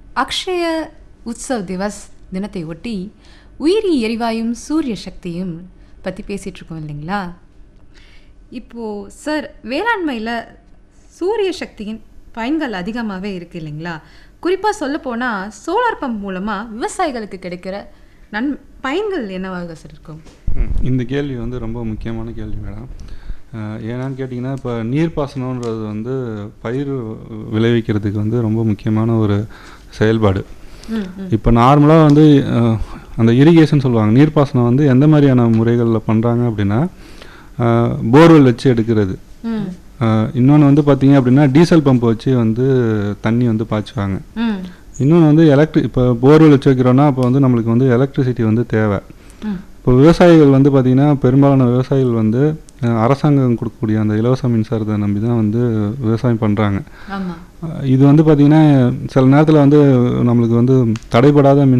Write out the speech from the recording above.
அக்ஷய உற்சவ் திவஸ் தினத்தை ஒட்டி உயிரி எரிவாயும் சூரிய சக்தியும் பற்றி பேசிகிட்டு இருக்கோம் இல்லைங்களா இப்போது சார் வேளாண்மையில் சூரிய சக்தியின் பயன்கள் அதிகமாகவே இருக்குது இல்லைங்களா குறிப்பாக சொல்லப்போனால் சோலார் பம்ப் மூலமாக விவசாயிகளுக்கு கிடைக்கிற நன் பயன்கள் என்னவாக சார் இருக்கும் ம், இந்த கேள்வி வந்து ரொம்ப முக்கியமான கேள்வி மேடம் அஹ், ஏன்னான்னு கேட்டிங்கன்னா இப்போ நீர்ப்பாசனம்ன்றது வந்து பயிர் விளைவிக்கிறதுக்கு வந்து ரொம்ப முக்கியமான ஒரு செயல்பாடு ம் இப்போ நார்மலாக வந்து அஹ், அந்த இரிகேஷன் சொல்லுவாங்க நீர்ப்பாசனம் வந்து எந்த மாதிரியான முறைகளில் பண்ணுறாங்க அப்படின்னா போர்வெல் வச்சு எடுக்கிறது ம் இன்னொன்று வந்து பார்த்தீங்க அப்படின்னா டீசல் பம்ப் வச்சு வந்து தண்ணி வந்து பாய்ச்சுவாங்க ம் இன்னொன்று வந்து எலக்ட்ரி இப்போ போர்வெல் வச்சு வைக்கிறோன்னா அப்போ வந்து நம்மளுக்கு வந்து எலக்ட்ரிசிட்டி வந்து தேவை ம் இப்போ விவசாயிகள் வந்து பார்த்திங்கன்னா பெரும்பாலான விவசாயிகள் வந்து அஹ், அரசாங்கம் கொடுக்கக்கூடிய அந்த இலவச மின்சாரத்தை நம்பி தான் வந்து விவசாயம் பண்ணுறாங்க ஆமாம் இது வந்து பார்த்திங்கன்னா சில நேரத்தில் வந்து நம்மளுக்கு வந்து தடைபடாத மின்